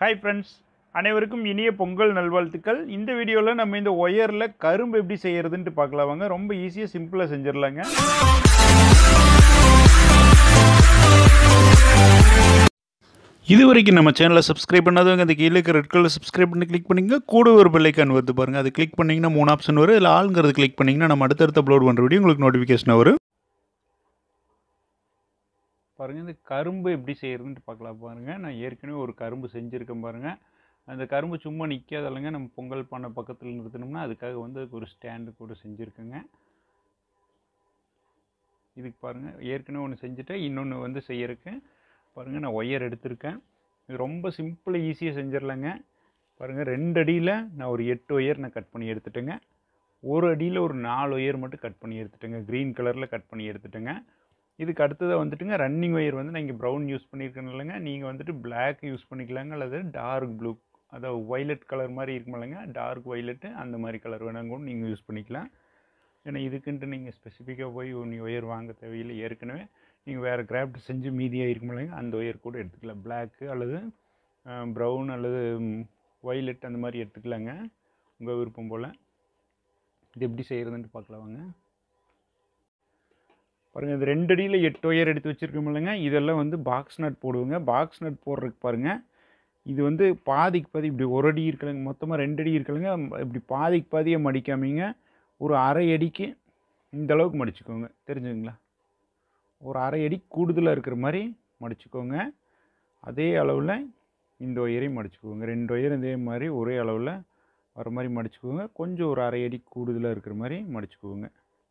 hi friends அனைவருக்கும் இனிய பொங்கல் நல்வாழ்த்துக்கள் இந்த வீடியோவில் நம்ம இந்த ஒயரில் கரும்பு எப்படி செய்யறதுன்ட்டு பார்க்கலாம் வாங்க ரொம்ப ஈஸியாக சிம்பிளாக செஞ்சிடலாங்க இது வரைக்கும் நம்ம சேனலை சப்ஸ்கிரைப் பண்ணாதவங்க அந்த கீழே இருக்க ரெட் கலர் சப்ஸ்கிரைப் பண்ணி கிளிக் பண்ணிங்க கூட ஒரு பெல்லைக்கான் வருது பாருங்கள் அது கிளிக் பண்ணிங்கன்னா மூணு ஆப்ஷன் வரும் இல்லை ஆளுங்கிறது கிளிக் பண்ணிங்கன்னா நம்ம அடுத்தடுத்து அப்லோட் பண்ணுற வீடியோ உங்களுக்கு நோட்டிஃபிகேஷன் வரும் பாருங்கள் இந்த கரும்பு எப்படி செய்கிறதுன்ட்டு பார்க்கலாம் பாருங்கள் நான் ஏற்கனவே ஒரு கரும்பு செஞ்சுருக்கேன் பாருங்கள் அந்த கரும்பு சும்மா நிற்காதல்லங்க நம்ம பொங்கல் பண்ண பக்கத்தில் நிறுத்தினோம்னா அதுக்காக வந்து அதுக்கு ஒரு ஸ்டாண்டு கூட செஞ்சுருக்கேங்க இதுக்கு பாருங்கள் ஏற்கனவே ஒன்று செஞ்சுட்டேன் இன்னொன்று வந்து செய்யறதுக்கு பாருங்கள் நான் ஒயர் எடுத்திருக்கேன் இது ரொம்ப சிம்பிளாக ஈஸியாக செஞ்சிடலாங்க பாருங்கள் ரெண்டு அடியில் நான் ஒரு எட்டு ஒயர் நான் கட் பண்ணி எடுத்துட்டேங்க ஒரு அடியில் ஒரு நாலு ஒயர் மட்டும் கட் பண்ணி எடுத்துட்டேங்க க்ரீன் கலரில் கட் பண்ணி எடுத்துட்டேங்க இதுக்கு அடுத்ததாக வந்துட்டுங்க ரன்னிங் ஒயர் வந்து நான் இங்கே ப்ரௌன் யூஸ் பண்ணியிருக்கேன் இல்லைங்க நீங்கள் வந்துட்டு பிளாக் யூஸ் பண்ணிக்கலாங்க அல்லது டார்க் ப்ளூ அதாவது ஒய்லட் கலர் மாதிரி இருக்கும் இல்லைங்க டார்க் ஒய்லட்டு அந்த மாதிரி கலர் வேணாங்க கூட நீங்கள் யூஸ் பண்ணிக்கலாம் ஏன்னா இதுக்குன்ட்டு நீங்கள் ஸ்பெசிஃபிக்காக போய் ஒன்று ஒயர் வாங்க தேவையில்லை ஏற்கனவே நீங்கள் வேறு கிராஃப்ட் செஞ்சு மீதியாக இருக்கும் இல்லைங்க அந்த ஒயர் கூட எடுத்துக்கலாம் பிளாக்கு அல்லது ப்ரௌன் அல்லது ஒய்லட் அந்த மாதிரி எடுத்துக்கலாங்க உங்கள் விருப்பம் போல் இது எப்படி செய்கிறதுன்ட்டு பார்க்கலாம் வாங்க பாருங்கள் இது ரெண்டு அடியில் எட்டு ஒயர் எடுத்து வச்சுருக்கோம் இல்லைங்க இதெல்லாம் வந்து பாக்ஸ் நட் போடுவோங்க பாக்ஸ் நட் போடுறதுக்கு பாருங்கள் இது வந்து பாதிக்கு பாதி இப்படி ஒரு அடி இருக்கலைங்க மொத்தமாக ரெண்டு அடி இருக்கலைங்க இப்படி பாதிக்கு பாதியை மடிக்காமீங்க ஒரு அரை அடிக்கு இந்த அளவுக்கு மடிச்சுக்கோங்க தெரிஞ்சுங்களா ஒரு அரை அடி கூடுதலாக இருக்கிற மாதிரி மடிச்சுக்கோங்க அதே அளவில் இந்த ஒயரையும் மடிச்சுக்கோங்க ரெண்டு ஒயர் இதே மாதிரி ஒரே அளவில் வர மாதிரி மடிச்சுக்கோங்க கொஞ்சம் ஒரு அரை அடி கூடுதலாக இருக்கிற மாதிரி மடிச்சுக்கோங்க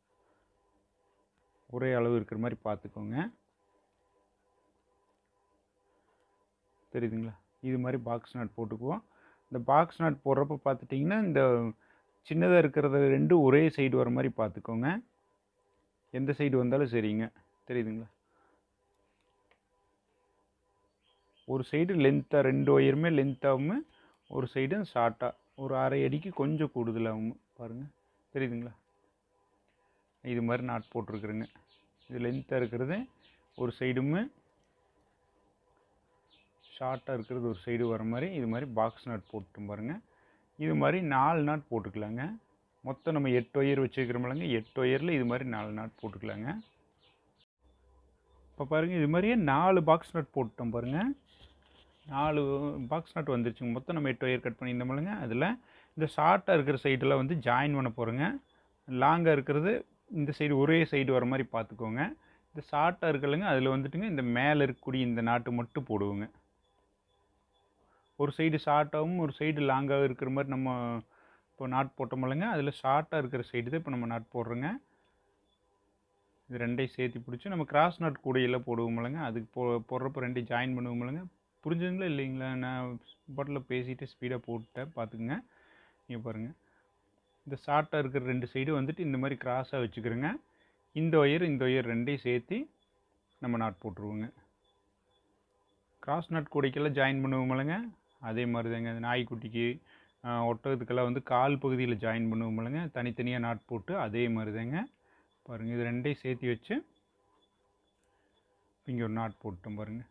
ஒரே அளவு இருக்கிற மாதிரி பார்த்துக்கோங்க தெரியுதுங்களா இது மாதிரி பாக்ஸ் நாட் போட்டுக்குவோம் இந்த பாக்ஸ் நாட் போடுறப்ப பார்த்துட்டிங்கன்னா இந்த சின்னதாக இருக்கிறத ரெண்டு ஒரே சைடு வர மாதிரி பார்த்துக்கோங்க எந்த சைடு வந்தாலும் சரிங்க தெரியுதுங்களா ஒரு சைடு லென்த்தாக ரெண்டு ஒயருமே லென்த்தாகவும் ஒரு சைடு ஷார்ட்டாக ஒரு அரை அடிக்கு கொஞ்சம் கூடுதலாகவும் பாருங்கள் தெரியுதுங்களா இது மாதிரி நாட் போட்டிருக்குறேங்க இது லென்த்தாக இருக்கிறது ஒரு சைடுமே ஷார்ட்டாக இருக்கிறது ஒரு சைடு வர மாதிரி இது மாதிரி பாக்ஸ் நாட் போட்டு பாருங்கள் இது மாதிரி நாலு நாட் போட்டுக்கலாங்க மொத்தம் நம்ம எட்டு ஒயர் வச்சுருக்கிறோம்லங்க எட்டு ஒயரில் இது மாதிரி நாலு நாட் போட்டுக்கலாங்க இப்போ பாருங்கள் இது மாதிரியே நாலு பாக்ஸ் நட் போட்டோம் பாருங்கள் நாலு பாக்ஸ் நட் வந்துருச்சுங்க மொத்தம் நம்ம எட்டு ஒயர் கட் பண்ணியிருந்தோம்லங்க அதில் இந்த ஷார்ட்டாக இருக்கிற சைடெல்லாம் வந்து ஜாயின் பண்ண போகிறோங்க லாங்காக இருக்கிறது இந்த சைடு ஒரே சைடு வர மாதிரி பார்த்துக்கோங்க இந்த ஷார்ட்டாக இருக்கலைங்க அதில் வந்துட்டுங்க இந்த மேலே இருக்கக்கூடிய இந்த நாட்டு மட்டும் போடுவோங்க ஒரு சைடு ஷார்ட்டாகவும் ஒரு சைடு லாங்காகவும் இருக்கிற மாதிரி நம்ம இப்போ நாட் போட்டோமில்லங்க அதில் ஷார்ட்டாக இருக்கிற சைடு தான் இப்போ நம்ம நாட் போடுறோங்க இது ரெண்டையும் சேர்த்து பிடிச்சி நம்ம கிராஸ் நாட் கூடையில் போடுவோமில்லங்க அதுக்கு போ போடுறப்போ ரெண்டையும் ஜாயின் பண்ணுவோமில்லங்க புரிஞ்சுதுங்களா இல்லைங்களா நான் பாட்டில் பேசிட்டு ஸ்பீடாக போட்டுட்டேன் பார்த்துக்குங்க நீங்கள் பாருங்கள் இந்த ஷார்ட்டாக இருக்கிற ரெண்டு சைடு வந்துட்டு இந்த மாதிரி கிராஸாக வச்சுக்கிறோங்க இந்த ஒயர் இந்த ஒயர் ரெண்டையும் சேர்த்து நம்ம நாட் போட்டுருவோங்க கிராஸ் நாட் கூடைக்கெல்லாம் ஜாயின் பண்ணுவோமில்லங்க அதே மாதிரி தாங்க நாய்க்குட்டிக்கு ஒட்டகத்துக்கெல்லாம் வந்து கால் பகுதியில் ஜாயின் பண்ணுவோமில்லங்க தனித்தனியாக நாட் போட்டு அதே மாதிரி தாங்க பாருங்கள் இது ரெண்டையும் சேர்த்து வச்சு இங்கே ஒரு நாட் போட்டோம் பாருங்கள்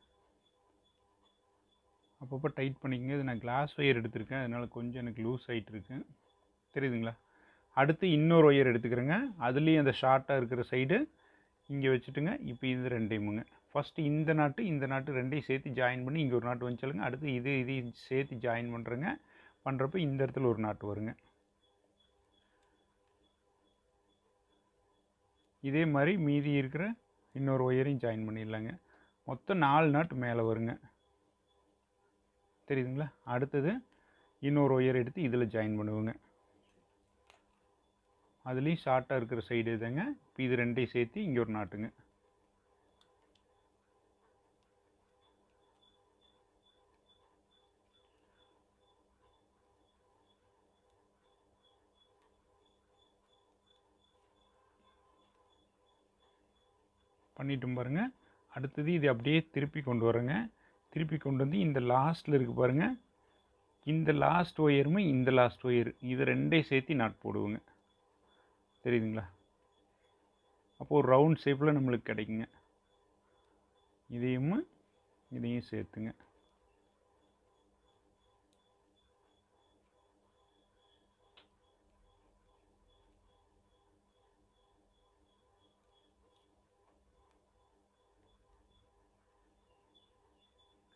அப்பப்போ டைட் பண்ணிக்கங்க இது நான் கிளாஸ் ஒயர் எடுத்திருக்கேன் அதனால் கொஞ்சம் எனக்கு லூஸ் ஆகிட்டு இருக்கு தெரியுதுங்களா அடுத்து இன்னொரு ஒயர் எடுத்துக்கிறேங்க அதுலேயும் அந்த ஷார்ட்டாக இருக்கிற சைடு இங்கே வச்சுட்டுங்க இப்போ இது ரெண்டையுமுங்க ஃபஸ்ட்டு இந்த நாட்டு இந்த நாட்டு ரெண்டையும் சேர்த்து ஜாயின் பண்ணி இங்கே ஒரு நாட்டு வந்துச்சலுங்க அடுத்து இது இதையும் சேர்த்து ஜாயின் பண்ணுறேங்க பண்ணுறப்ப இந்த இடத்துல ஒரு நாட்டு வருங்க இதே மாதிரி மீதி இருக்கிற இன்னொரு ஒயரையும் ஜாயின் பண்ணிடலாங்க மொத்தம் நாலு நாட்டு மேலே வருங்க தெரியுதுங்களா அடுத்தது இன்னொரு ஒயர் எடுத்து இதில் ஜாயின் பண்ணுவோங்க அதுலேயும் ஷார்ட்டாக இருக்கிற சைடு இதுங்க இப்போ இது ரெண்டையும் சேர்த்து இங்கே ஒரு நாட்டுங்க பண்ணிட்டும் பாருங்கள் அடுத்தது இது அப்படியே திருப்பி கொண்டு வரேங்க திருப்பி கொண்டு வந்து இந்த லாஸ்ட்டில் இருக்குது பாருங்கள் இந்த லாஸ்ட் ஒயருமே இந்த லாஸ்ட் ஒயர் இது ரெண்டையும் சேர்த்து நாட் போடுவோங்க தெரியுதுங்களா அப்போது ஒரு ரவுண்ட் ஷேப்பில் நம்மளுக்கு கிடைக்குங்க இதையும் இதையும் சேர்த்துங்க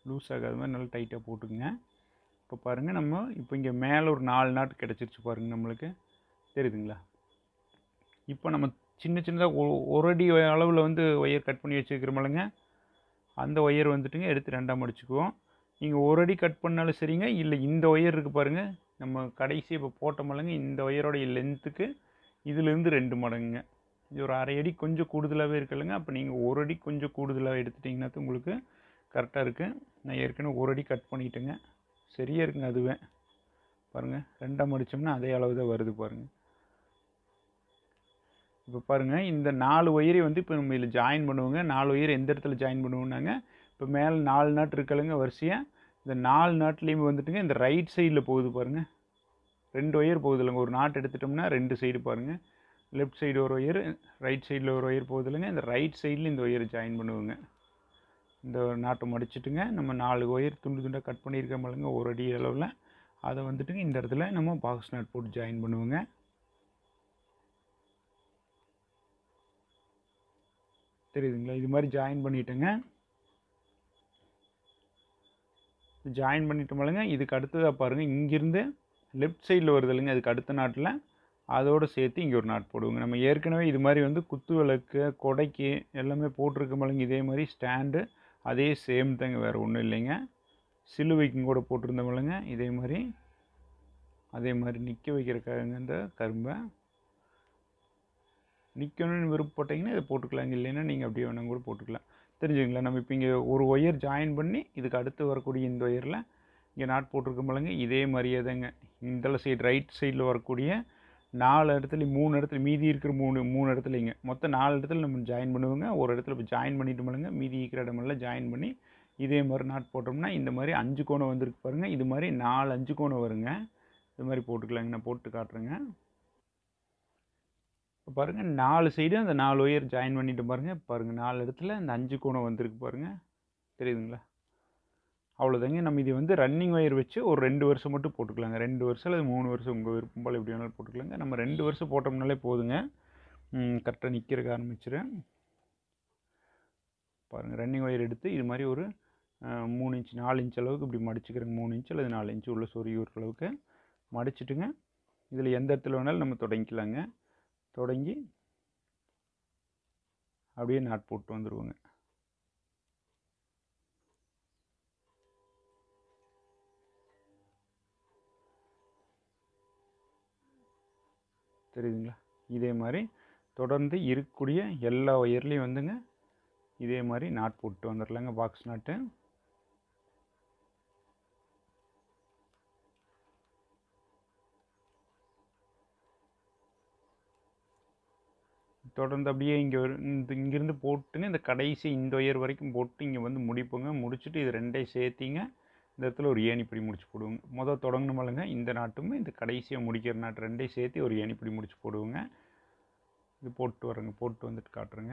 லூஸ் ஆகாத மாதிரி நல்லா டைட்டாக போட்டுக்குங்க இப்போ பாருங்கள் நம்ம இப்போ இங்கே மேலே ஒரு நாலு நாட்டு கிடச்சிருச்சு பாருங்கள் நம்மளுக்கு தெரியுதுங்களா இப்போ நம்ம சின்ன சின்னதாக ஒரு அடி அளவில் வந்து ஒயர் கட் பண்ணி வச்சுருக்கிறோமில்லங்க அந்த ஒயர் வந்துட்டுங்க எடுத்து ரெண்டாக மடிச்சுக்குவோம் நீங்கள் ஒரு அடி கட் பண்ணாலும் சரிங்க இல்லை இந்த ஒயர் இருக்குது பாருங்கள் நம்ம கடைசி இப்போ போட்டோமில்லங்க இந்த ஒயரோடைய லென்த்துக்கு இதுலேருந்து ரெண்டு மடங்குங்க இது ஒரு அரை அடி கொஞ்சம் கூடுதலாகவே இருக்குல்லங்க அப்போ நீங்கள் ஒரு அடி கொஞ்சம் கூடுதலாக எடுத்துட்டிங்கன்னா தான் உங்களுக்கு கரெக்டாக இருக்குது நான் ஏற்கனவே ஒரு அடி கட் பண்ணிட்டேங்க சரியாக இருக்குங்க அதுவே பாருங்கள் ரெண்டாக மடித்தோம்னா அதே அளவு தான் வருது பாருங்கள் இப்போ பாருங்கள் இந்த நாலு ஒயரை வந்து இப்போ நம்ம இதில் ஜாயின் பண்ணுவோங்க நாலு ஒயர் எந்த இடத்துல ஜாயின் பண்ணுவோம்னாங்க இப்போ மேலே நாலு நாட் இருக்கலுங்க வரிசையாக இந்த நாலு நாட்லேயுமே வந்துட்டுங்க இந்த ரைட் சைடில் போகுது பாருங்கள் ரெண்டு ஒயர் போகுது இல்லைங்க ஒரு நாட் எடுத்துட்டோம்னா ரெண்டு சைடு பாருங்கள் லெஃப்ட் சைடு ஒரு ஒயர் ரைட் சைடில் ஒரு ஒயர் போகுது இல்லைங்க இந்த ரைட் சைடில் இந்த ஒயர் ஜாயின் பண்ணுவோங்க இந்த நாட்டை மடிச்சுட்டுங்க நம்ம நாலு ஒயர் துண்டு துண்டாக கட் பண்ணியிருக்கோம் பாருங்க ஒரு அடி அளவில் அதை வந்துட்டுங்க இந்த இடத்துல நம்ம பாக்ஸ் நாட் போட்டு ஜாயின் பண்ணுவோங்க தெரியுதுங்களா இது மாதிரி ஜாயின் பண்ணிட்டேங்க ஜாயின் பண்ணிட்டோம்லங்க இதுக்கு அடுத்ததாக பாருங்கள் இங்கேருந்து லெஃப்ட் சைடில் வருது இல்லைங்க அதுக்கு அடுத்த நாட்டில் அதோடு சேர்த்து இங்கே ஒரு நாட் போடுவோங்க நம்ம ஏற்கனவே இது மாதிரி வந்து குத்து விளக்கு கொடைக்கு எல்லாமே போட்டிருக்கோம்லங்க இதே மாதிரி ஸ்டாண்டு அதே சேம் தாங்க வேறு ஒன்றும் இல்லைங்க சிலுவைக்கும் கூட போட்டிருந்தோம்லங்க இதே மாதிரி அதே மாதிரி நிற்க வைக்கிறக்காகங்க இந்த கரும்பை நிற்கணும்னு விருப்பப்பட்டீங்கன்னா இதை போட்டுக்கலாங்க இல்லைன்னா நீங்கள் அப்படியே வேணாலும் கூட போட்டுக்கலாம் தெரிஞ்சுங்களா நம்ம இப்போ இங்கே ஒரு ஒயர் ஜாயின் பண்ணி இதுக்கு அடுத்து வரக்கூடிய இந்த ஒயரில் இங்கே நாட் போட்டிருக்கோம்லங்க இதே மாதிரியே தாங்க இந்த சைடு ரைட் சைடில் வரக்கூடிய நாலு இடத்துல மூணு இடத்துல மீதி இருக்கிற மூணு மூணு இடத்துலைங்க மொத்தம் நாலு இடத்துல நம்ம ஜாயின் பண்ணுவோங்க ஒரு இடத்துல இப்போ ஜாயின் பண்ணிட்டோம்லங்க மீதி இருக்கிற இடமெல்லாம் ஜாயின் பண்ணி இதே மாதிரி நாட் போட்டோம்னா இந்த மாதிரி அஞ்சு கோணம் வந்திருக்கு பாருங்கள் இது மாதிரி நாலு அஞ்சு கோணம் வருங்க இது மாதிரி போட்டுக்கலாங்க நான் போட்டு காட்டுறேங்க இப்போ பாருங்கள் நாலு சைடு அந்த நாலு ஒயர் ஜாயின் பண்ணிட்டு பாருங்கள் பாருங்கள் நாலு இடத்துல அந்த அஞ்சு கோணம் வந்திருக்கு பாருங்கள் தெரியுதுங்களா அவ்வளோதாங்க நம்ம இது வந்து ரன்னிங் ஒயர் வச்சு ஒரு ரெண்டு வருஷம் மட்டும் போட்டுக்கலாங்க ரெண்டு வருஷம் அல்லது மூணு வருஷம் உங்கள் விருப்பம் போல் எப்படி வேணாலும் போட்டுக்கலாங்க நம்ம ரெண்டு வருஷம் போட்டோம்னாலே போதுங்க கரெக்டாக நிற்கிறதுக்கு ஆரம்பிச்சிடும் பாருங்கள் ரன்னிங் ஒயர் எடுத்து இது மாதிரி ஒரு மூணு இன்ச் நாலு இன்ச் அளவுக்கு இப்படி மடிச்சுக்கிறேங்க மூணு இன்ச் அல்லது நாலு இன்ச் உள்ள சொருகி ஒரு அளவுக்கு மடிச்சுட்டுங்க இதில் எந்த இடத்துல வேணாலும் நம்ம தொடங்கிக்கலாங்க தொடங்கி அப்படியே நாட் போட்டு வந்துடுவோங்க தெரியுதுங்களா இதே மாதிரி தொடர்ந்து இருக்கக்கூடிய எல்லா ஒயர்லேயும் வந்துங்க இதே மாதிரி நாட் போட்டு வந்துடலாங்க பாக்ஸ் நாட்டு தொடர்ந்து அப்படியே இங்கே இந்த இங்கேருந்து போட்டுங்க இந்த கடைசி இந்த ஒயர் வரைக்கும் போட்டு இங்கே வந்து முடிப்போங்க முடிச்சுட்டு இது ரெண்டையும் சேர்த்திங்க இந்த இடத்துல ஒரு ஏணிப்படி முடிச்சு போடுவோங்க மொதல் தொடங்கணுமல்லங்க இந்த நாட்டுமே இந்த கடைசியாக முடிக்கிற நாட்டு ரெண்டையும் சேர்த்து ஒரு ஏணிப்படி முடிச்சு போடுவோங்க இது போட்டு வரேங்க போட்டு வந்துட்டு காட்டுறேங்க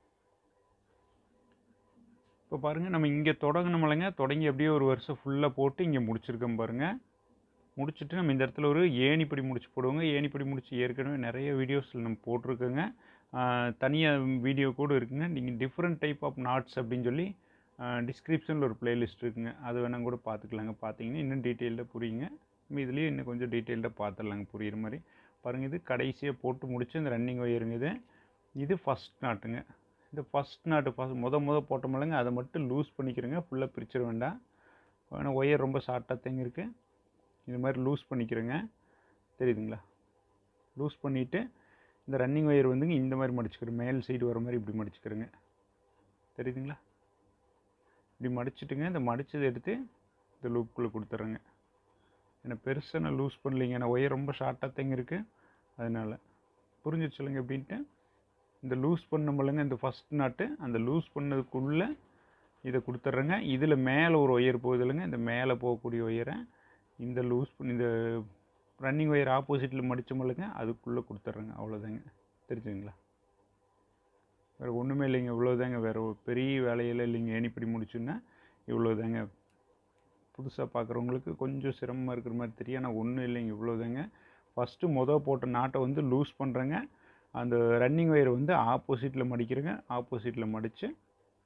இப்போ பாருங்கள் நம்ம இங்கே தொடங்கணுமல்லங்க தொடங்கி அப்படியே ஒரு வருஷம் ஃபுல்லாக போட்டு இங்கே முடிச்சிருக்கோம் பாருங்கள் முடிச்சுட்டு நம்ம இந்த இடத்துல ஒரு ஏணிப்படி முடிச்சு போடுவோங்க ஏணிப்படி முடிச்சு ஏற்கனவே நிறைய வீடியோஸில் நம்ம போட்டிருக்கோங்க தனியாக வீடியோ கூட இருக்குங்க நீங்கள் டிஃப்ரெண்ட் டைப் ஆஃப் நாட்ஸ் அப்படின்னு சொல்லி டிஸ்கிரிப்ஷனில் ஒரு பிளேலிஸ்ட் இருக்குங்க அது வேணால் கூட பார்த்துக்கலாங்க பார்த்தீங்கன்னா இன்னும் டீட்டெயில்டாக புரியுங்க நம்ம இதுலேயே இன்னும் கொஞ்சம் டீட்டெயில்டாக பார்த்துடலாங்க புரியுற மாதிரி பாருங்கள் இது கடைசியாக போட்டு முடிச்சு இந்த ரன்னிங் ஒயருங்க இது இது ஃபஸ்ட் நாட்டுங்க இந்த ஃபஸ்ட் நாட்டு ஃபஸ்ட் முத முத போட்டோமில்லங்க அதை மட்டும் லூஸ் பண்ணிக்கிறேங்க ஃபுல்லாக பிரிச்சிட வேண்டாம் ஆனால் ஒயர் ரொம்ப ஷார்ட்டாக தாங்க இருக்குது இது மாதிரி லூஸ் பண்ணிக்கிறேங்க தெரியுதுங்களா லூஸ் பண்ணிவிட்டு இந்த ரன்னிங் ஒயர் வந்துங்க இந்த மாதிரி மடிச்சுக்கிறேன் மேல் சைடு வர மாதிரி இப்படி மடிச்சுக்கிறேங்க தெரியுதுங்களா இப்படி மடிச்சுட்டுங்க இந்த மடிச்சதை எடுத்து இந்த லூப்புக்குள்ளே கொடுத்துட்றேங்க ஏன்னா பெருசாக நான் லூஸ் பண்ணலைங்க ஏன்னா ஒயர் ரொம்ப ஷார்ட்டாக தாங்க இருக்குது அதனால் புரிஞ்சிருச்சுலங்க எப்படின்ட்டு இந்த லூஸ் பண்ணமில்லங்க இந்த ஃபஸ்ட் நாட்டு அந்த லூஸ் பண்ணதுக்குள்ளே இதை கொடுத்துட்றேங்க இதில் மேலே ஒரு ஒயர் போகுது இல்லைங்க இந்த மேலே போகக்கூடிய ஒயரை இந்த லூஸ் பண்ணி இந்த ரன்னிங் ஒயர் ஆப்போசிட்டில் மடித்தோமில்லங்க அதுக்குள்ளே கொடுத்துட்றேங்க அவ்வளோதாங்க தெரிஞ்சுங்களா வேறு ஒன்றுமே இல்லைங்க இவ்வளோதாங்க வேறு ஒரு பெரிய வேலையெல்லாம் இல்லைங்க ஏணிப்படி முடிச்சுன்னா இவ்வளோதாங்க புதுசாக பார்க்குறவங்களுக்கு கொஞ்சம் சிரமமாக இருக்கிற மாதிரி தெரியும் ஆனால் ஒன்றும் இல்லைங்க இவ்வளோதாங்க ஃபஸ்ட்டு மொதல் போட்ட நாட்டை வந்து லூஸ் பண்ணுறேங்க அந்த ரன்னிங் ஒயரை வந்து ஆப்போசிட்டில் மடிக்கிறேங்க ஆப்போசிட்டில் மடித்து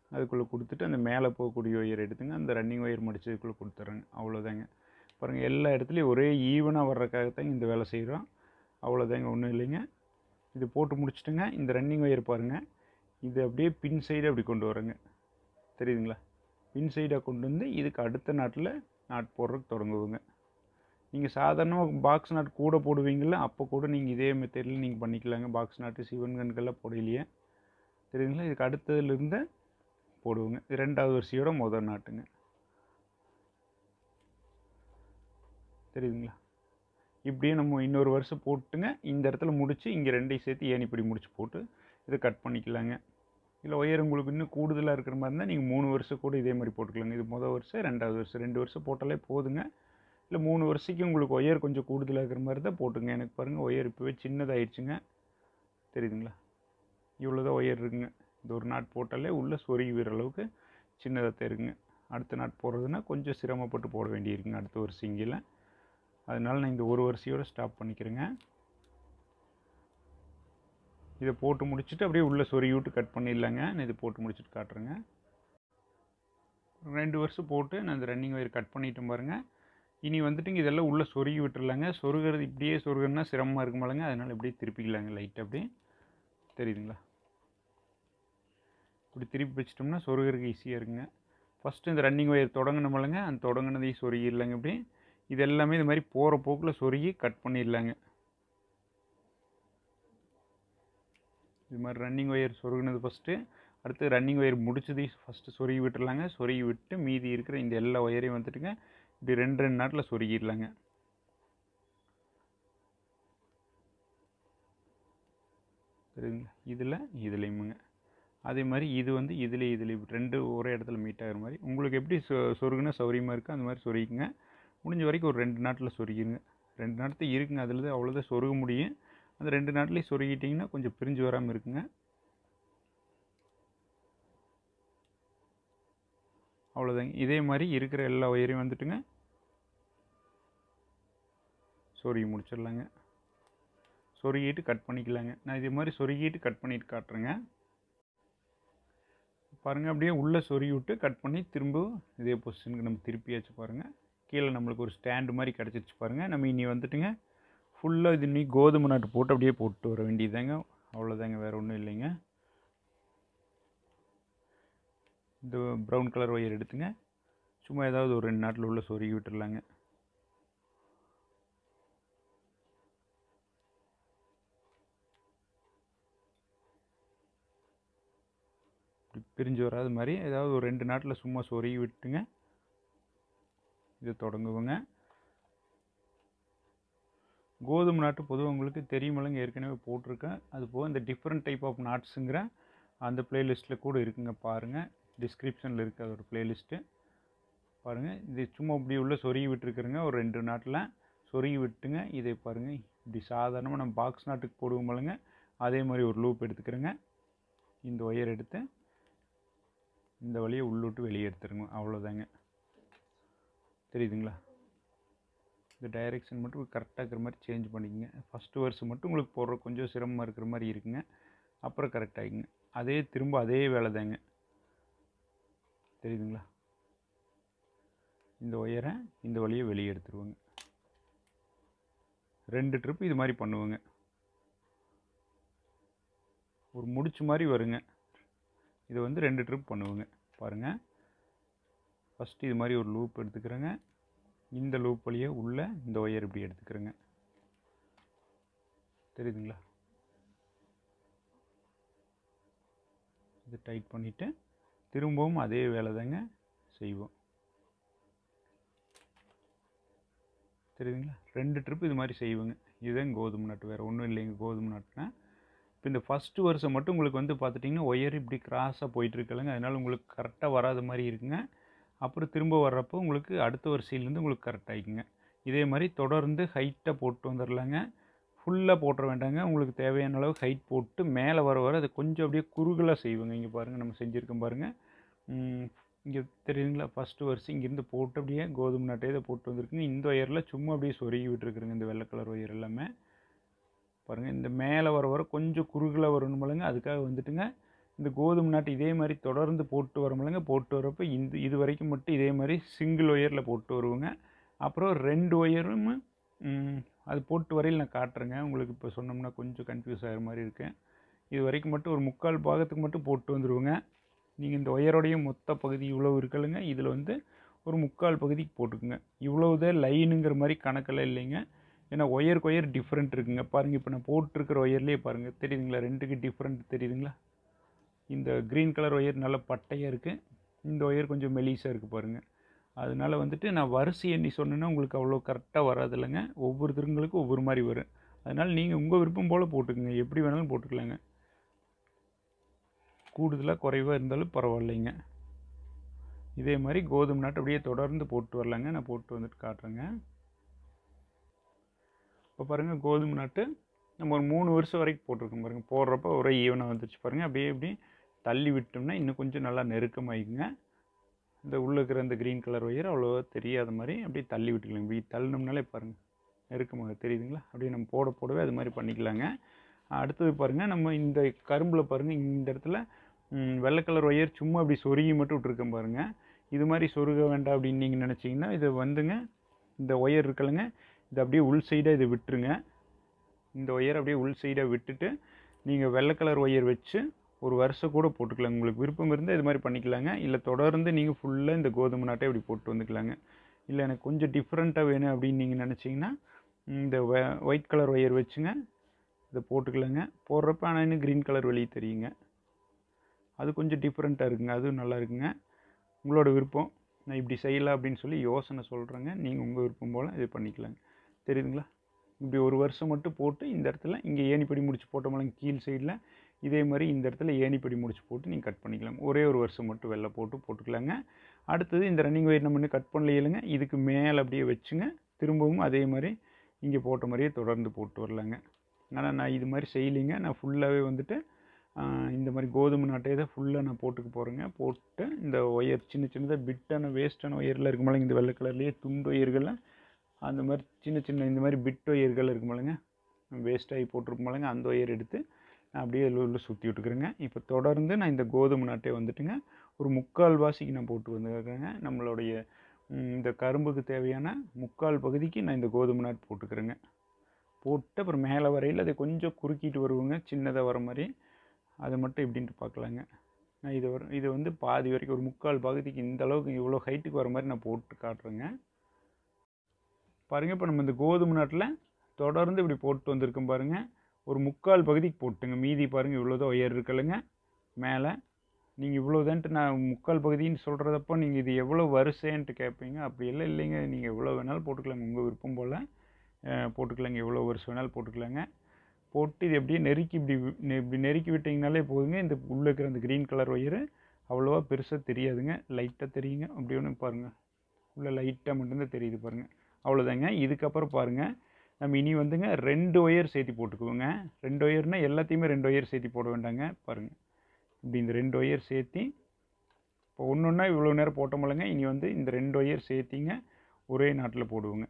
அதுக்குள்ளே கொடுத்துட்டு அந்த மேலே போகக்கூடிய ஒயர் எடுத்துங்க அந்த ரன்னிங் ஒயர் மடிச்சதுக்குள்ளே கொடுத்துட்றேங்க அவ்வளோதாங்க பாருங்கள் எல்லா இடத்துலையும் ஒரே ஈவனாக வர்றதுக்காகத்தாங்க இந்த வேலை செய்கிறோம் அவ்வளோதாங்க ஒன்றும் இல்லைங்க இது போட்டு முடிச்சுட்டுங்க இந்த ரன்னிங் ஒயர் பாருங்கள் இது அப்படியே பின் சைடு அப்படி கொண்டு வரேங்க தெரியுதுங்களா பின் சைடாக கொண்டு வந்து இதுக்கு அடுத்த நாட்டில் நாட் போடுறதுக்கு தொடங்குவோங்க நீங்கள் சாதாரணமாக பாக்ஸ் நாட் கூட போடுவீங்களா அப்போ கூட நீங்கள் இதே மெத்தடில் நீங்கள் பண்ணிக்கலாங்க பாக்ஸ் நாட்டு சிவன் கண்கள்லாம் போடலையே தெரியுதுங்களா இதுக்கு அடுத்ததுலேருந்து போடுவோங்க இது ரெண்டாவது வரிசையோட முதல் நாட்டுங்க தெரியுதுங்களா இப்படியே நம்ம இன்னொரு வருஷம் போட்டுங்க இந்த இடத்துல முடித்து இங்கே ரெண்டையும் சேர்த்து ஏணிப்படி முடிச்சு போட்டு இதை கட் பண்ணிக்கலாங்க இல்லை ஒயர் உங்களுக்கு இன்னும் கூடுதலாக இருக்கிற மாதிரி இருந்தால் நீங்கள் மூணு வருஷம் கூட இதே மாதிரி போட்டுக்கலாங்க இது முதல் வருஷம் ரெண்டாவது வருஷம் ரெண்டு வருஷம் போட்டாலே போதுங்க இல்லை மூணு வருஷத்துக்கு உங்களுக்கு ஒயர் கொஞ்சம் கூடுதலாக இருக்கிற மாதிரி தான் போட்டுங்க எனக்கு பாருங்கள் ஒயர் இப்போவே சின்னதாகிடுச்சுங்க தெரியுதுங்களா இவ்வளோ தான் ஒயர் இருக்குங்க இந்த ஒரு நாட் போட்டாலே உள்ளே சொருகி விடுற அளவுக்கு சின்னதாக தான் இருக்குங்க அடுத்த நாட் போடுறதுன்னா கொஞ்சம் சிரமப்பட்டு போட வேண்டியிருக்குங்க அடுத்த ஒரு சிங்கில் அதனால நான் இந்த ஒரு வரிசையோடு ஸ்டாப் பண்ணிக்கிறேங்க இதை போட்டு முடிச்சுட்டு அப்படியே உள்ளே சொருகி விட்டு கட் பண்ணிடலாங்க நான் இதை போட்டு முடிச்சுட்டு காட்டுறேங்க ரெண்டு வருஷம் போட்டு நான் இந்த ரன்னிங் ஒயர் கட் பண்ணிட்டேன் பாருங்கள் இனி வந்துட்டுங்க இதெல்லாம் உள்ளே சொருகி விட்டுறலாங்க சொருகிறது இப்படியே சொருகிறதுனா சிரமமாக இருக்குமாலங்க அதனால் இப்படியே திருப்பிக்கலாங்க லைட்டாக அப்படியே தெரியுதுங்களா இப்படி திருப்பி வச்சிட்டோம்னா சொருகிறதுக்கு ஈஸியாக இருக்குங்க ஃபஸ்ட்டு இந்த ரன்னிங் ஒயர் தொடங்கணுமில்லங்க அந்த தொடங்கினதையும் சொருகிடலாங்க இப்படி இது எல்லாமே இது மாதிரி போகிற போக்கில் சொருகி கட் பண்ணிடலாங்க இது மாதிரி ரன்னிங் ஒயர் சொருகினது ஃபஸ்ட்டு அடுத்து ரன்னிங் ஒயர் முடிச்சதையும் ஃபஸ்ட்டு சொருகி விட்டுறலாங்க சொருகி விட்டு மீதி இருக்கிற இந்த எல்லா ஒயரையும் வந்துட்டுங்க இப்படி ரெண்டு ரெண்டு நாட்டில் சொருகிடலாங்க தெரியுதுங்களா இதில் இதுலேயுமுங்க அதே மாதிரி இது வந்து இதில் இதில் ரெண்டு ஒரே இடத்துல மீட் ஆகிற மாதிரி உங்களுக்கு எப்படி சொ சொருகுனா சௌரியமாக இருக்கோ அந்த மாதிரி சொருகிக்குங்க முடிஞ்ச வரைக்கும் ஒரு ரெண்டு நாட்டில் சொருகிருங்க ரெண்டு நாட்டு இருக்குங்க அதில் தான் அவ்வளோதான் சொருக முடியும் அந்த ரெண்டு நாட்டிலையும் சொருகிட்டிங்கன்னா கொஞ்சம் பிரிஞ்சு வராமல் இருக்குங்க அவ்வளோதாங்க இதே மாதிரி இருக்கிற எல்லா ஒயரையும் வந்துட்டுங்க சொருகி முடிச்சிடலாங்க சொருகிட்டு கட் பண்ணிக்கலாங்க நான் இதே மாதிரி சொருகிட்டு கட் பண்ணிட்டு காட்டுறேங்க பாருங்கள் அப்படியே உள்ளே சொருகி விட்டு கட் பண்ணி திரும்ப இதே பொசிஷனுக்கு நம்ம திருப்பியாச்சு பாருங்கள் கீழே நம்மளுக்கு ஒரு ஸ்டாண்டு மாதிரி கிடச்சிருச்சு பாருங்கள் நம்ம இனி வந்துட்டுங்க ஃபுல்லாக இது இன்னி கோதுமை நாட்டு போட்டு அப்படியே போட்டு வர வேண்டியதாங்க அவ்வளோதாங்க வேறு ஒன்றும் இல்லைங்க இந்த ப்ரௌன் கலர் ஒயர் எடுத்துங்க சும்மா ஏதாவது ஒரு ரெண்டு நாட்டில் உள்ள சொருகி விட்டுறலாங்க இப்படி பிரிஞ்சு வராத மாதிரி ஏதாவது ஒரு ரெண்டு நாட்டில் சும்மா சொருகி விட்டுங்க இது தொடங்குவோங்க கோதுமை நாட்டு பொதுவாக உங்களுக்கு தெரியுமில்லங்க ஏற்கனவே போட்டிருக்கேன் அது போக இந்த டிஃப்ரெண்ட் டைப் ஆஃப் நாட்ஸுங்கிற அந்த பிளேலிஸ்ட்டில் கூட இருக்குங்க பாருங்கள் டிஸ்கிரிப்ஷனில் இருக்குது அதோட பிளேலிஸ்ட்டு பாருங்கள் இது சும்மா இப்படி உள்ள சொருகி விட்டுருக்குறேங்க ஒரு ரெண்டு நாட்டில் சொருகி விட்டுங்க இதை பாருங்கள் இப்படி சாதாரணமாக நம்ம பாக்ஸ் நாட்டுக்கு போடுவோமில்லங்க அதே மாதிரி ஒரு லூப் எடுத்துக்கிறேங்க இந்த ஒயர் எடுத்து இந்த வழியை உள்ளுட்டு வெளியே எடுத்துருங்க அவ்வளோதாங்க தெரியுதுங்களா இந்த டைரெக்ஷன் மட்டும் கரெக்டாக இருக்கிற மாதிரி சேஞ்ச் பண்ணிக்கங்க ஃபஸ்ட்டு வருஷம் மட்டும் உங்களுக்கு போடுற கொஞ்சம் சிரமமாக இருக்கிற மாதிரி இருக்குங்க அப்புறம் கரெக்ட் ஆகிக்குங்க அதே திரும்ப அதே வேலை தாங்க தெரியுதுங்களா இந்த ஒயரை இந்த வழியை வெளியே எடுத்துருவோங்க ரெண்டு ட்ரிப் இது மாதிரி பண்ணுவோங்க ஒரு முடிச்சு மாதிரி வருங்க இதை வந்து ரெண்டு ட்ரிப் பண்ணுவோங்க பாருங்கள் ஃபஸ்ட்டு இது மாதிரி ஒரு லூப் எடுத்துக்கிறேங்க இந்த லூப் வழியே உள்ள இந்த ஒயர் இப்படி எடுத்துக்கிறேங்க தெரியுதுங்களா இது டைட் பண்ணிவிட்டு திரும்பவும் அதே வேலை தாங்க செய்வோம் தெரியுதுங்களா ரெண்டு ட்ரிப் இது மாதிரி செய்வோங்க இதுதான் கோதுமை நாட்டு வேறு ஒன்றும் இல்லைங்க கோதுமை நாட்டுனா இப்போ இந்த ஃபஸ்ட்டு வருஷம் மட்டும் உங்களுக்கு வந்து பார்த்துட்டிங்கன்னா ஒயர் இப்படி கிராஸாக போயிட்டுருக்கலங்க அதனால் உங்களுக்கு கரெக்டாக வராத மாதிரி இருக்குங்க அப்புறம் திரும்ப வர்றப்போ உங்களுக்கு அடுத்த வரிசையிலேருந்து உங்களுக்கு கரெக்ட் ஆகிக்குங்க இதே மாதிரி தொடர்ந்து ஹைட்டாக போட்டு வந்துடலாங்க ஃபுல்லாக போட்டுற வேண்டாங்க உங்களுக்கு தேவையான அளவு ஹைட் போட்டு மேலே வர வர அதை கொஞ்சம் அப்படியே குறுகலாக செய்வோங்க இங்கே பாருங்கள் நம்ம செஞ்சுருக்கோம் பாருங்கள் இங்கே தெரியுதுங்களா ஃபஸ்ட்டு வருஷம் இங்கேருந்து போட்டு அப்படியே கோதுமை நாட்டை இதை போட்டு வந்திருக்குங்க இந்த ஒயரில் சும்மா அப்படியே சொருகி விட்டுருக்குறேங்க இந்த வெள்ளை கலர் ஒயர் எல்லாமே பாருங்கள் இந்த மேலே வர வர கொஞ்சம் குறுகலாக வரணுமில்லங்க அதுக்காக வந்துட்டுங்க இந்த கோதுமை நாட்டு இதே மாதிரி தொடர்ந்து போட்டு வரோம்லங்க போட்டு வரப்போ இந்த இது வரைக்கும் மட்டும் இதே மாதிரி சிங்கிள் ஒயரில் போட்டு வருவோங்க அப்புறம் ரெண்டு ஒயரும் ம், அது போட்டு வரையில் நான் காட்டுறேங்க உங்களுக்கு இப்போ சொன்னோம்னா கொஞ்சம் கன்ஃபியூஸ் ஆகிற மாதிரி இருக்கு இது வரைக்கும் மட்டும் ஒரு முக்கால் பாகத்துக்கு மட்டும் போட்டு வந்துடுவோங்க நீங்கள் இந்த ஒயரோடைய மொத்த பகுதி இவ்வளோ இருக்குல்லுங்க இதில் வந்து ஒரு முக்கால் பகுதிக்கு போட்டுக்குங்க இவ்வளவுதான் லைனுங்கிற மாதிரி கணக்கெல்லாம் இல்லைங்க ஏன்னா ஒயருக்கு ஒயர் டிஃப்ரெண்ட் இருக்குங்க பாருங்கள் இப்போ நான் போட்டிருக்கிற ஒயர்லேயே பாருங்கள் தெரியுதுங்களா ரெண்டுக்கு டிஃப்ரெண்ட் தெரியுதுங்களா இந்த க்ரீன் கலர் ஒயர் நல்ல பட்டையாக இருக்குது இந்த ஒயர் கொஞ்சம் மெலிசாக இருக்குது பாருங்கள் அதனால வந்துட்டு நான் வரிசை எண்ணி சொன்னேன்னா உங்களுக்கு அவ்வளோ கரெக்டாக வராது இல்லைங்க ஒவ்வொருத்தருங்களுக்கும் ஒவ்வொரு மாதிரி வரும் அதனால் நீங்கள் உங்கள் விருப்பம் போல் போட்டுக்கோங்க எப்படி வேணாலும் போட்டுக்கலாங்க கூடுதலாக குறைவாக இருந்தாலும் பரவாயில்லைங்க இதே மாதிரி கோதுமை நாட்டு அப்படியே தொடர்ந்து போட்டு வரலாங்க நான் போட்டு வந்துட்டு காட்டுறேங்க இப்போ பாருங்கள் கோதுமை நாட்டு நம்ம ஒரு மூணு வருஷம் வரைக்கும் போட்டிருக்கோம் பாருங்கள் போடுறப்ப ஒரே ஈவனாக வந்துச்சு பாருங்கள் அப்படியே இப்படி தள்ளி விட்டோம்னா இன்னும் கொஞ்சம் நல்லா நெருக்கமாயிக்குங்க இந்த உள்ளே இருக்கிற இந்த க்ரீன் கலர் ஒயர் அவ்வளோவா தெரியாத மாதிரி அப்படியே தள்ளி விட்டுக்கலாம் இப்படி தள்ளினோம்னாலே பாருங்கள் நெருக்கமாக தெரியுதுங்களா அப்படியே நம்ம போட போடவே அது மாதிரி பண்ணிக்கலாங்க அடுத்தது பாருங்கள் நம்ம இந்த கரும்பில் பாருங்கள் இந்த இடத்துல ம், வெள்ளை கலர் ஒயர் சும்மா அப்படி சொருகி மட்டும் விட்ருக்கேன் பாருங்கள் இது மாதிரி சொருக வேண்டாம் அப்படின்னு நீங்கள் நினச்சிங்கன்னா இதை வந்துங்க இந்த ஒயர் இருக்கலைங்க இது அப்படியே உள் சைடாக இதை விட்டுருங்க இந்த ஒயர் அப்படியே உள் சைடாக விட்டுட்டு நீங்கள் வெள்ளை கலர் ஒயர் வச்சு ஒரு வருஷம் கூட போட்டுக்கலாம் உங்களுக்கு விருப்பம் இருந்தால் இது மாதிரி பண்ணிக்கலாங்க இல்லை தொடர்ந்து நீங்கள் ஃபுல்லாக இந்த கோதுமை நாட்டை இப்படி போட்டு வந்துக்கலாங்க இல்லை எனக்கு கொஞ்சம் டிஃப்ரெண்ட்டாக வேணும் அப்படின்னு நீங்கள் நினச்சிங்கன்னா இந்த ஒயிட் கலர் ஒயர் வச்சுங்க இதை போட்டுக்கலாங்க போடுறப்ப ஆனால் இன்னும் க்ரீன் கலர் வெளியே தெரியுங்க அது கொஞ்சம் டிஃப்ரெண்ட்டாக இருக்குங்க அதுவும் நல்லா இருக்குங்க உங்களோட விருப்பம் நான் இப்படி செய்யலாம் அப்படின்னு சொல்லி யோசனை சொல்கிறேங்க நீங்கள் உங்கள் விருப்பம் போல் இது பண்ணிக்கலாங்க தெரியுதுங்களா இப்படி ஒரு வருஷம் மட்டும் போட்டு இந்த இடத்துல இங்கே ஏணிப்படி முடிச்சு போட்டோம்லங்க கீழ் சைடில் இதே மாதிரி இந்த இடத்துல ஏணிப்படி முடிச்சு போட்டு நீங்கள் கட் பண்ணிக்கலாம் ஒரே ஒரு வருஷம் மட்டும் வெள்ளை போட்டு போட்டுக்கலாங்க அடுத்தது இந்த ரன்னிங் ஒயர் நம்ம இன்னும் கட் பண்ணலையிலங்க இதுக்கு மேலே அப்படியே வச்சுங்க திரும்பவும் அதே மாதிரி இங்கே போட்ட மாதிரியே தொடர்ந்து போட்டு வரலாங்க ஆனால் நான் இது மாதிரி செய்யலைங்க நான் ஃபுல்லாகவே வந்துட்டு ஆஹ், இந்த மாதிரி கோதுமை நாட்டையே தான் ஃபுல்லாக நான் போட்டுக்க போகிறேங்க போட்டு இந்த ஒயர் சின்ன சின்னதாக பிட்டான வேஸ்ட்டான ஒயரில் இருக்குமில்லைங்க இந்த வெள்ளை கலர்லேயே துண்டு ஒயர்கள்லாம் அந்த மாதிரி சின்ன சின்ன இந்த மாதிரி பிட் ஒயர்கள் இருக்குமில்லைங்க வேஸ்ட்டாகி போட்டிருப்போம்லங்க அந்த ஒயர் எடுத்து நான் அப்படியே இதில் உள்ள சுற்றி விட்டுக்கிறேங்க இப்போ தொடர்ந்து நான் இந்த கோதுமை நாட்டை வந்துட்டுங்க ஒரு முக்கால் வாசிக்கு நான் போட்டு வந்துருக்கேங்க நம்மளுடைய ம், இந்த கரும்புக்கு தேவையான முக்கால் பகுதிக்கு நான் இந்த கோதுமை நாட்டு போட்டுக்கிறேங்க போட்டு அப்புறம் மேலே வரையில் அதை கொஞ்சம் குறுக்கிட்டு வருவோங்க சின்னதாக வர மாதிரி அதை மட்டும் எப்படின்ட்டு பார்க்கலாங்க நான் இது வர இது வந்து பாதி வரைக்கும் ஒரு முக்கால் பகுதிக்கு இந்த அளவுக்கு இவ்வளோ ஹைட்டுக்கு வர மாதிரி நான் போட்டு காட்டுறேங்க பாருங்கள் இப்போ நம்ம இந்த கோதுமை நாட்டில் தொடர்ந்து இப்படி போட்டு வந்திருக்கோம் பாருங்கள் ஒரு முக்கால் பகுதிக்கு போட்டுங்க மீதி பாருங்கள் இவ்வளோதான் உயர் இருக்குல்லங்க மேலே நீங்கள் இவ்வளோதான்ட்டு நான் முக்கால் பகுதின்னு சொல்கிறதப்போ நீங்கள் இது எவ்வளோ வரிசைன்ட்டு கேட்பீங்க அப்படி எல்லாம் இல்லைங்க நீங்கள் எவ்வளோ வேணாலும் போட்டுக்கலாங்க உங்கள் விருப்பம் போல் அஹ், போட்டுக்கலாங்க எவ்வளோ வருஷம் வேணாலும் போட்டுக்கலாங்க போட்டு இது எப்படியே நெருக்கி இப்படி வி- நெ- இப்படி நெருக்கி விட்டிங்கனாலே போதுங்க இந்த உள்ளே இருக்கிற அந்த க்ரீன் கலர் ஒயரு அவ்வளோவா பெருசாக தெரியாதுங்க லைட்டாக தெரியுங்க அப்படி ஒன்று பாருங்கள் உள்ள லைட்டாக மட்டும்தான் தெரியுது பாருங்கள் அவ்வளோதாங்க இதுக்கப்புறம் பாருங்கள் நம்ம இனி வந்துங்க ரெண்டு ஒயர் சேர்த்தி போட்டுக்குவோங்க ரெண்டு ஒயர்னால் எல்லாத்தையுமே ரெண்டு ஒயர் சேர்த்தி போட வேண்டாங்க பாருங்கள் இப்படி இந்த ரெண்டு ஒயர் சேர்த்தி இப்போ ஒன்று ஒன்றா இவ்வளோ நேரம் போட்டோமில்லங்க இனி வந்து இந்த ரெண்டு ஒயர் சேர்த்திங்க ஒரே நாட்டில் போடுவோங்க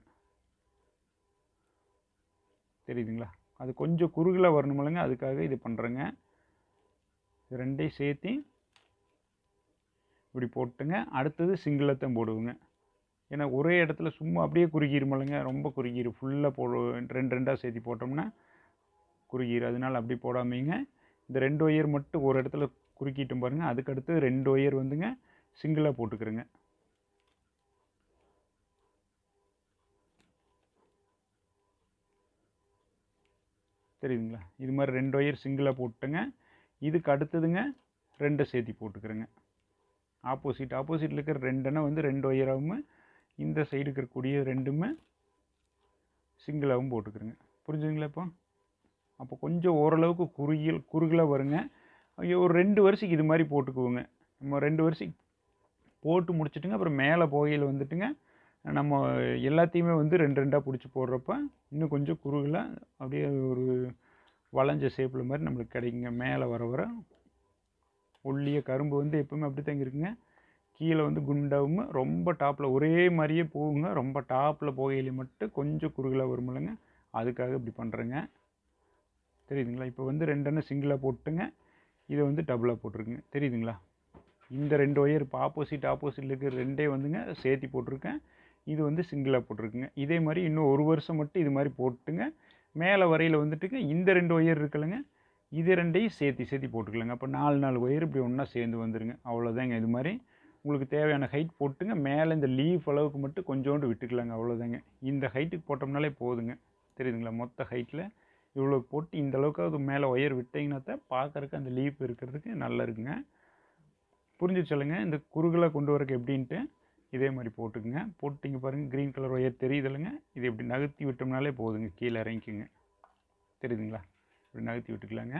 தெரியுதுங்களா அது கொஞ்சம் குறுகலாக வரணுமில்லங்க அதுக்காக இது பண்ணுறேங்க இது ரெண்டையும் சேர்த்தி இப்படி போட்டுங்க அடுத்தது சிங்கிளத்தான் போடுவோங்க ஏன்னா ஒரே இடத்துல சும்மா அப்படியே குறுகிருமில்லங்க ரொம்ப குறுகிரும் ஃபுல்லாக போடு ரெண்டு ரெண்டாக சேர்த்தி போட்டோம்னா குறுகிரும் அதனால அப்படி போடாமீங்க இந்த ரெண்டு ஒயர் மட்டும் ஒரு இடத்துல குறுக்கிட்டும் பாருங்கள் அதுக்கடுத்து ரெண்டு ஒயர் வந்துங்க சிங்கிளாக போட்டுக்கிறேங்க தெரியுதுங்களா இது மாதிரி ரெண்டு ஒயர் சிங்கிளாக போட்டுங்க இதுக்கு அடுத்ததுங்க ரெண்டை சேர்த்தி போட்டுக்கிறேங்க ஆப்போசிட் ஆப்போசிட்டில் இருக்கிற ரெண்டெண்ணை வந்து ரெண்டு ஒயராகவும் இந்த சைடு இருக்கக்கூடிய ரெண்டுமே சிங்கிளாகவும் போட்டுக்கிறேங்க புரிஞ்சுதுங்களா இப்போ அப்போ கொஞ்சம் ஓரளவுக்கு குறுகியல் குறுகலாக வருங்க ஐயோ ஒரு ரெண்டு வருஷத்துக்கு இது மாதிரி போட்டுக்குவோங்க நம்ம ரெண்டு வருஷத்துக்கு போட்டு முடிச்சிட்டுங்க அப்புறம் மேலே போகையில் வந்துட்டுங்க நம்ம எல்லாத்தையுமே வந்து ரெண்டு ரெண்டாக பிடிச்சி போடுறப்ப இன்னும் கொஞ்சம் குறுகலாக அப்படியே ஒரு வளைஞ்ச ஷேப்பில் மாதிரி நம்மளுக்கு கிடைக்குங்க மேலே வர வர ஒல்லிய கரும்பு வந்து எப்பவுமே அப்படி தாங்க இருக்குங்க கீழே வந்து குண்டாகவும் ரொம்ப டாப்பில் ஒரே மாதிரியே போகுங்க ரொம்ப டாப்பில் போகையில மட்டும் கொஞ்சம் குறுகலாக வருமில்லைங்க அதுக்காக இப்படி பண்ணுறேங்க தெரியுதுங்களா இப்போ வந்து ரெண்டெண்ணம் சிங்கிளாக போட்டுங்க இதை வந்து டபுளாக போட்டிருக்குங்க தெரியுதுங்களா இந்த ரெண்டு ஒயர் இப்போ ஆப்போசிட் ஆப்போசிட்டில் இருக்கிற ரெண்டே வந்துங்க சேர்த்தி போட்டிருக்கேன் இது வந்து சிங்கிளாக போட்டிருக்குங்க இதே மாதிரி இன்னும் ஒரு வருஷம் மட்டும் இது மாதிரி போட்டுங்க மேலே வரையில் வந்துட்டுங்க இந்த ரெண்டு ஒயர் இருக்குல்லங்க இது ரெண்டையும் சேர்த்தி சேர்த்தி போட்டுக்கலாங்க அப்போ நாலு நாலு ஒயர் இப்படி ஒன்றா சேர்ந்து வந்துருங்க அவ்வளோதாங்க இது மாதிரி உங்களுக்கு தேவையான ஹைட் போட்டுங்க மேலே இந்த லீஃப் அளவுக்கு மட்டும் கொஞ்சோண்டு விட்டுக்கலாங்க அவ்வளோதாங்க இந்த ஹைட்டுக்கு போட்டோம்னாலே போதுங்க தெரியுதுங்களா மொத்த ஹைட்டில் இவ்வளோ போட்டு இந்த அளவுக்கு அது மேலே ஒயர் விட்டிங்கன்னா தான் பார்க்குறக்கு அந்த லீஃப் இருக்கிறதுக்கு நல்லா இருக்குங்க புரிஞ்சு சொல்லுங்க இந்த குறுகலாக கொண்டு வரக்கு எப்படின்ட்டு இதே மாதிரி போட்டுக்குங்க போட்டிங்க பாருங்கள் க்ரீன் கலர் ஒயர் தெரியுதுல்லைங்க இது இப்படி நகர்த்தி விட்டோம்னாலே போதுங்க கீழே இறங்கிக்குங்க தெரியுதுங்களா இப்படி நகர்த்தி விட்டுக்கலாங்க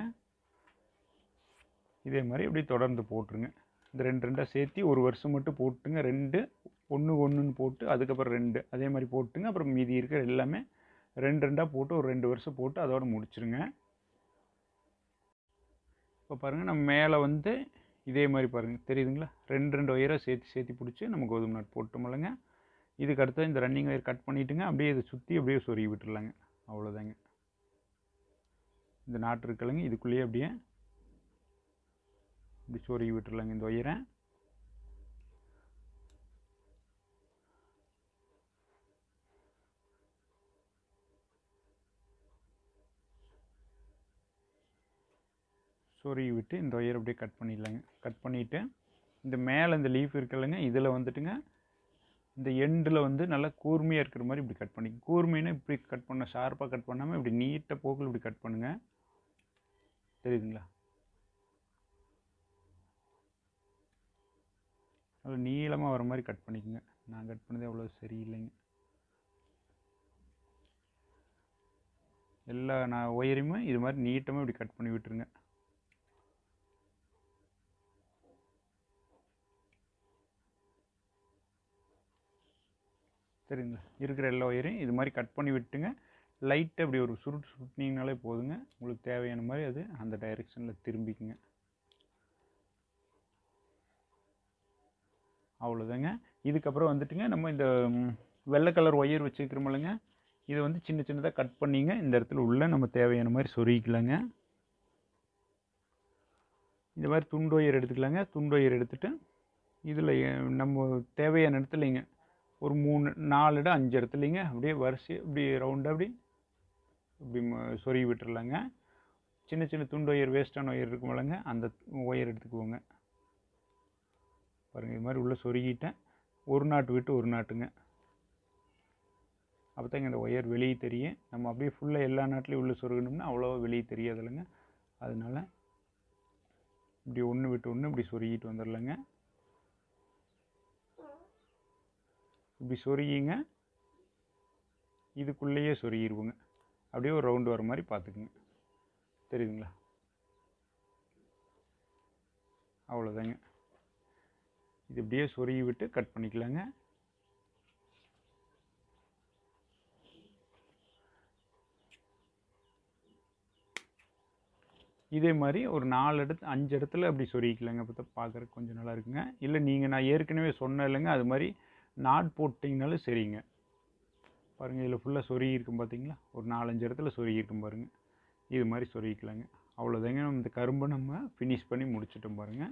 இதே மாதிரி இப்படி தொடர்ந்து போட்டுருங்க இந்த ரெண்டு ரெண்டாக சேர்த்து ஒரு வருஷம் மட்டும் போட்டுங்க ரெண்டு ஒன்று ஒன்றுன்னு போட்டு அதுக்கப்புறம் ரெண்டு அதே மாதிரி போட்டுங்க அப்புறம் மீதி இருக்கிற எல்லாமே ரெண்டு ரெண்டாக போட்டு ஒரு ரெண்டு வருஷம் போட்டு அதோட முடிச்சிருங்க இப்போ பாருங்கள் நம்ம மேலே வந்து இதே மாதிரி பாருங்கள் தெரியுதுங்களா ரெண்டு ரெண்டு ஒயரை சேர்த்து சேர்த்து பிடிச்சி நம்ம கோதுமை நாட் போட்டோமில்லங்க இதுக்கு அடுத்து இந்த ரன்னிங் ஒயர் கட் பண்ணிவிட்டுங்க அப்படியே இதை சுற்றி அப்படியே சொருகி விட்டுறலாங்க அவ்வளோதாங்க இந்த நாட்டு இருக்கலைங்க இதுக்குள்ளேயே அப்படியே இப்படி சொருகி விட்டுறலாங்க இந்த ஒயரை சொருகி விட்டு இந்த ஒயர் அப்படியே கட் பண்ணிடலாங்க கட் பண்ணிவிட்டு இந்த மேலே இந்த லீஃப் இருக்குல்லங்க இதில் வந்துட்டுங்க இந்த எண்டில் வந்து நல்லா கூர்மையாக இருக்கிற மாதிரி இப்படி கட் பண்ணி கூர்மைன்னா இப்படி கட் பண்ண ஷார்ப்பாக கட் பண்ணாமல் இப்படி நீட்டாக போக்கில் இப்படி கட் பண்ணுங்கள் தெரியுதுங்களா நல்லா நீளமாக வர மாதிரி கட் பண்ணிக்கோங்க நான் கட் பண்ணதே அவ்வளோ சரியில்லைங்க எல்லா நான் ஒயரையுமே இது மாதிரி நீட்டமாக இப்படி கட் பண்ணி விட்டுருங்க சரிங்களா இருக்கிற எல்லா ஒயரையும் இது மாதிரி கட் பண்ணி விட்டுங்க லைட்டாக இப்படி ஒரு சுருட்டு சுருட்டினீங்கனாலே போதுங்க உங்களுக்கு தேவையான மாதிரி அது அந்த டைரெக்ஷனில் திரும்பிக்குங்க அவ்வளோதாங்க இதுக்கப்புறம் வந்துட்டுங்க நம்ம இந்த ம், வெள்ளை கலர் ஒயர் வச்சுருக்கிறோமில்லங்க இதை வந்து சின்ன சின்னதாக கட் பண்ணிங்க இந்த இடத்துல உள்ள நம்ம தேவையான மாதிரி சொருகிக்கலாங்க இந்த மாதிரி துண்டு ஒயர் எடுத்துக்கலாங்க துண்டு ஒயர் எடுத்துட்டு இதில் நம்ம தேவையான இடத்துலைங்க ஒரு மூணு நாலு இடம் அஞ்சு இடத்துலைங்க அப்படியே வரிசை இப்படி ரவுண்டாக அப்படி இப்படி ம- சொருகி விட்டுறலாங்க சின்ன சின்ன துண்டு ஒயர் வேஸ்டான ஒயர் இருக்குமில்லங்க அந்த ஒயர் எடுத்துக்குவோங்க பாருங்கள் இது மாதிரி உள்ளே சொருகிட்டேன் ஒரு நாட்டு விட்டு ஒரு நாட்டுங்க அப்போ தாங்க இந்த ஒயர் வெளியே தெரியும் நம்ம அப்படியே ஃபுல்லாக எல்லா நாட்டிலையும் உள்ளே சொருகணும்னா அவ்வளோவா வெளியே தெரியாதுல்லங்க அதனால இப்படி ஒன்று விட்டு ஒன்று இப்படி சொருகிட்டு வந்துடலாங்க இப்படி சொருகிங்க இதுக்குள்ளேயே சொருகிடுவோங்க அப்படியே ஒரு ரவுண்டு வர மாதிரி பார்த்துக்குங்க தெரியுதுங்களா அவ்வளோதாங்க இது இப்படியே சொருகி விட்டு கட் பண்ணிக்கலாங்க இதே மாதிரி ஒரு நாலு இடத்து அஞ்சு இடத்துல அப்படி சொருகிக்கலாங்க அப்போ தான் பார்க்குறதுக்கு கொஞ்சம் நல்லா இருக்குங்க இல்லை நீங்கள் நான் ஏற்கனவே சொன்னேன் இல்லைங்க அது மாதிரி நாட் போட்டிங்கனாலும் சரிங்க பாருங்கள் இதில் ஃபுல்லாக சொருகி இருக்கும் பார்த்தீங்களா ஒரு நாலஞ்சு இடத்துல சொருகி இருக்கும் பாருங்கள் இது மாதிரி சொருகிக்கலாங்க அவ்வளோதாங்க நம்ம இந்த கரும்பை நம்ம ஃபினிஷ் பண்ணி முடிச்சிட்டோம் பாருங்கள்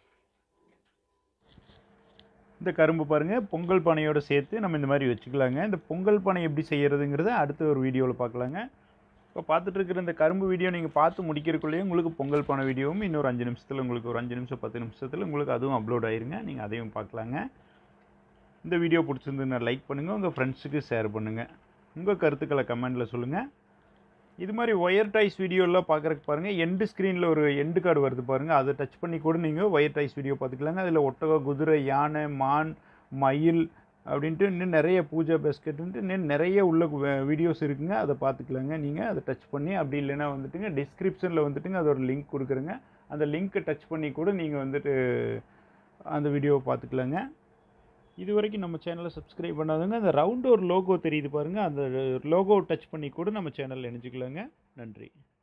இந்த கரும்பு பாருங்கள் பொங்கல் பானையோட சேர்த்து நம்ம இந்த மாதிரி வச்சுக்கலாங்க இந்த பொங்கல் பானை எப்படி செய்கிறதுங்கிறத அடுத்த ஒரு வீடியோவில் பார்க்கலாங்க இப்போ பார்த்துட்டு இருக்கிற இந்த கரும்பு வீடியோ நீங்கள் பார்த்து முடிக்கிறதுக்குள்ளேயே உங்களுக்கு பொங்கல் பானை வீடியோவும் இன்னொரு அஞ்சு நிமிஷத்தில் உங்களுக்கு ஒரு அஞ்சு நிமிஷம் பத்து நிமிஷத்தில் உங்களுக்கு அதுவும் அப்லோட் ஆயிருங்க நீங்கள் அதையும் பார்க்கலாங்க இந்த வீடியோ பிடிச்சிருந்ததுன்னா லைக் பண்ணுங்கள் உங்கள் ஃப்ரெண்ட்ஸுக்கு ஷேர் பண்ணுங்கள் உங்கள் கருத்துக்களை கமெண்டில் சொல்லுங்கள் இது மாதிரி ஒயர் டைஸ் வீடியோலாம் பார்க்குறக்கு பாருங்கள் எண்டு ஸ்க்ரீனில் ஒரு எண்டு கார்டு வருது பாருங்கள் அதை டச் பண்ணி கூட நீங்கள் ஒயர் டைஸ் வீடியோ பார்த்துக்கலாங்க அதில் ஒட்டகம் குதிரை யானை மான் மயில் அப்படின்ட்டு இன்னும் நிறைய பூஜா பேஸ்கெட்டுன்ட்டு இன்னும் நிறைய உள்ள வீடியோஸ் இருக்குங்க அதை பார்த்துக்கலாங்க நீங்கள் அதை டச் பண்ணி அப்படி இல்லைன்னா வந்துட்டுங்க டிஸ்கிரிப்ஷனில் வந்துட்டுங்க அதோட லிங்க் கொடுக்குறேங்க அந்த லிங்க்கை டச் பண்ணி கூட நீங்கள் வந்துட்டு அந்த வீடியோவை பார்த்துக்கலாங்க இது வரைக்கும் நம்ம சேனலை சப்ஸ்கிரைப் பண்ணாதவங்க அந்த ரவுண்டு ஒரு லோகோ தெரியுது பாருங்கள் அந்த லோகோ டச் பண்ணி கூட நம்ம சேனலில் இணைச்சிக்கலாங்க நன்றி